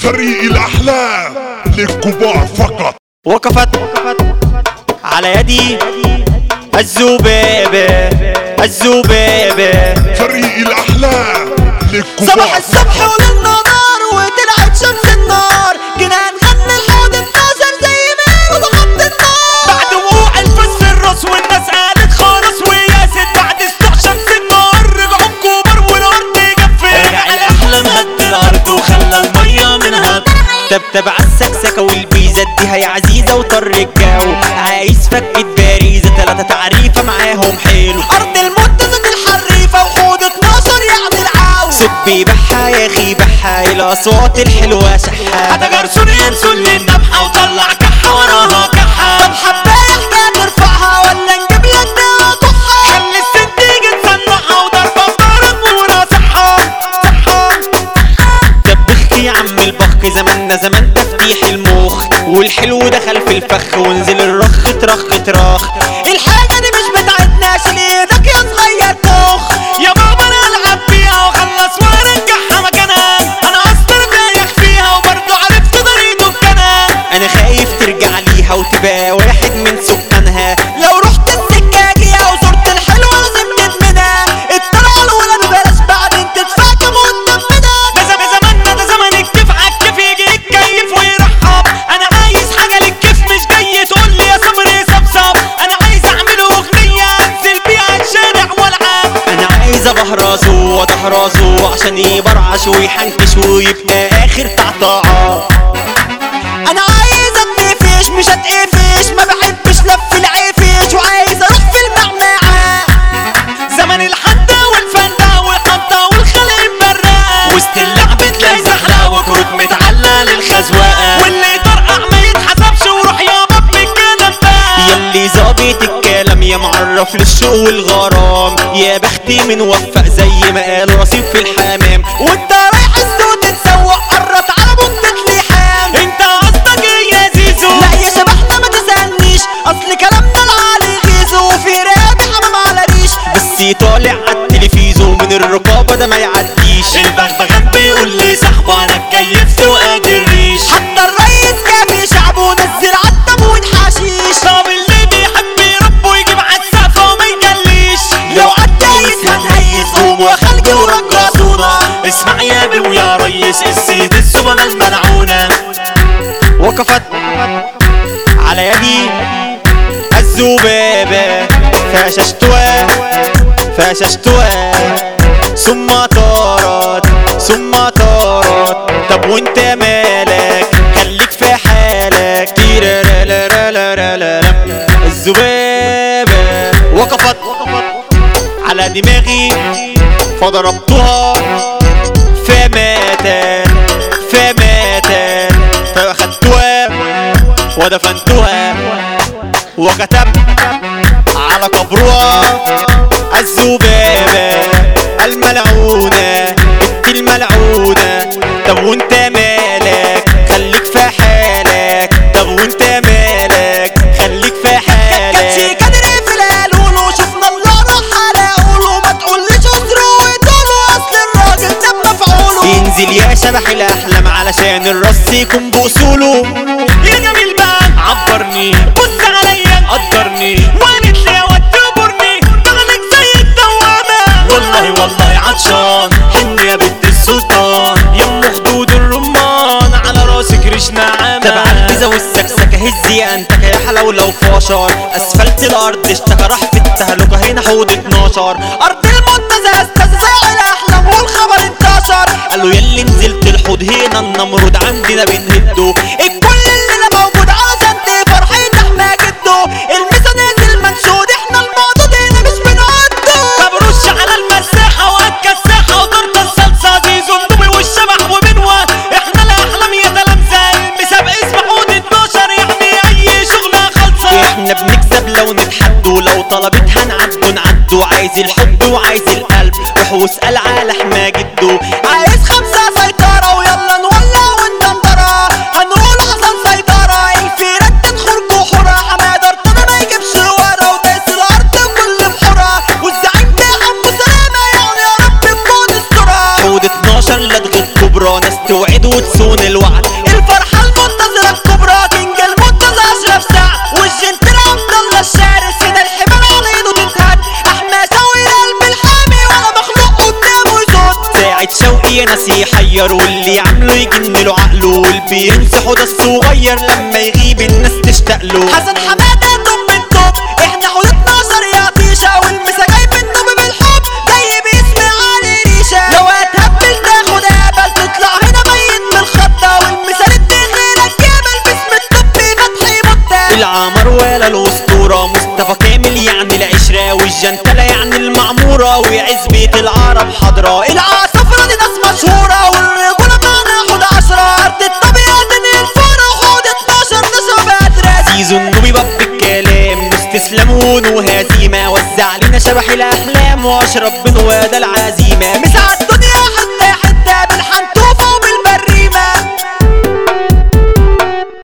فريق الأحلام للكبار فقط وقفت على يدي الذبابة الذبابة فريق الأحلام للكبار صباح الصبح وللنهار وطلعت شمس النار جينا نغني الحوض الناصر زي ما وضغط النار بعد وقوع الفس الراس والناس قالت خلاص وياست بعد سطوع شمس النهار رجعوا الكبار والارض جفت رجع الاحلام هد الارض وخلى الميه منها تبتب على السكسكه والبيزه اديها يا عزيزه وطر الجو عايز فكة باريزه تلاتة تعريفه معاهم حلو ارض المنتزه الحريفه وحوض 12 يعني العاو صبي بحا يا اخي بحا الاصوات الحلوه شحا هذا جرسون ينسون للنبحه وطلع كحه وراها كحه طب حبايه حكايه ترفعها ولا نجيب لك ده كحه خلي الست تيجي تصنعها وضربة بضرب وراسحها صحة دبخت يا عم البخ زماننا زمان تفتيح المخ والحلو دخل في الفخ ونزل الرخ ترخ تراخ الحاجه دي مش بتاعتنا شيل ايدك يا صغير طخ يا بابا انا العب فيها واخلص وارجعها مكانها انا اصلا بايخ فيها وبرضه عرفت طريق دكانها انا خايف ترجع ليها وتبقى واحد من سكانها لو رحت السكاجية وزرت الحلوة لازم تدمنها الطلعة الأولى ببلاش بعدين تدفع كام وتدمنها ده زم- زماننا ده زمن الكيف عالكيف يجي يتكيف ويرحب انا عايز حاجه للكيف مش جاي تقول لي يا صبري صبصب انا عايز اعمل اغنيه انزل بيها الشارع والعب انا عايز ابهرزه وادهرزه عشان يبرعش ويحنكش ويبقى اخر تعطاعات أنا عايز أتقفش مش أتقفش ما بحبش لف العفش وعايز أروح في المعمعة زمن الحدة والفندة والحطة والخلق مبرقة وسط اللعب تلاقي زحلة وكروت متعلقة للخزوقة واللي يطرقع ما يتحسبش وروح يا باب كده بقى يلي ظابط الكلام يا معرف للشوق والغرام يا بختي من وفق زي ما قال رصيف في الحمام وأنت رايح السوق تتسوق قرط على بنطة لحام انت قصدك ايه يا زيزو لا يا شبحنا ما تسألنيش أصل كلامنا العالي غيظه وفي رقابي حمام على ريش بس طالع عالتلفزيون من الرقابة ده ما يعديش البغبغان بيقول لي صاحبه انا اتكيفت وقادر ريش حتى الريس كافي شعبه ونزل عالتموين حشيش طب اللي بيحب ربه يجيب عالسقف وما يجليش لو عالدايس هنهيس قوم وخلقي ورقصونا اسمع يا بي ويا ريس السيد الزبنة الملعونة وقفت على يدي الذبابة فششتها فششتها ثم طارت ثم طارت طب وانت مالك خليك في حالك تيرارارارارارارم. الذبابة وقفت على دماغي فضربتها فماتت فماتت فأخدتها ودفنتها وكتبت على قبرها الذبابة الملعونة بنت الملعونة طب وانت مالك خليك في حالك طب وانت مالك خليك في كانش حالك قادر يقفل قالوله شفنا الله راح على قوله ما تقوليش اسره وطوله اصل الراجل ده مفعوله ينزل يا شبح الاحلام علشان الرص يكون باصوله يا جميل بقى عبرني بص عليا قدرني وقالت لي يا واد تبرني دغلك زي الدوامه والله والله عطشان حن يا بنت السلطان يم خدود الرمان على راسك ريش نعامه تبع البيزا والسكسكه هزي انتك يا حلاوه لو فاشر اسفلت الارض اشتكى راح في التهلكه هنا حوض 12 ارض المنتزه استاذ زي الاحلام والخبر انتشر قالوا يلي نزلت الحوض هنا النمرود عندنا بنهده الكل اللي موجود علشان فرحين احنا جده الميزه نازل منشود احنا المقصود هنا مش بنقده طب رش على المساحة والكساحة ودورة الصلصة دي زندوبي والشبح وبنوة احنا الأحلام يا تلامذة المسابق اسم حوض 12 يعني أي شغلة خالصة احنا بنكسب لو نتحدوا لو طلبت هنعدوا نعدوا عايز الحب وعايز القلب روح واسأل على حما جدو عايز خمسة سيطرة ويلا نولع وندندرة هنقول حصل سيطرة الفيرات تدخل جحورة حمادة ارتضى ما يجيبش ورا ودايس الأرض وكل بحورة والزعيم ده حمو سلامة يعني يا رب تكون استرة حوض 12 لدغة كبرى ناس توعد وتصون الوعد الفرحة المنتظرة الكبرى كينج المنتظر أشرف سعد والجنتل عبد الله الشارس هنا الحمال على ايده تتهد أحمى شوقي القلب الحامي ولا مخلوق قدامه يصد ساعة شوقي يا ناس يحير واللي عمله يجن له عقله واللي يمسحه ده الصغير لما يغيب الناس تشتاق له حسن حمادة توب التوب احنا حدود 12 يا طيشة والمسا جاي بالنوب بالحب جاي باسم علي ريشة لو هتهبل تاخد هبل تطلع هنا ميت من الخطة والمثال غيرك جبل باسم الطب فتحي متة العمر ولا الاسطورة مصطفى كامل يعني العشرة والجنتلة يعني المعمورة وعزبة العرب حضرة العصفرة دي ناس مشهورة والرجولة معنا حود عشرة أرض الطبيعة دنيا الفورة وحود 12 نشرب أدرس زيزو النوبي باب الكلام مستسلمون وهزيمة وزع لنا شبح الأحلام وأشرب بن واد العالم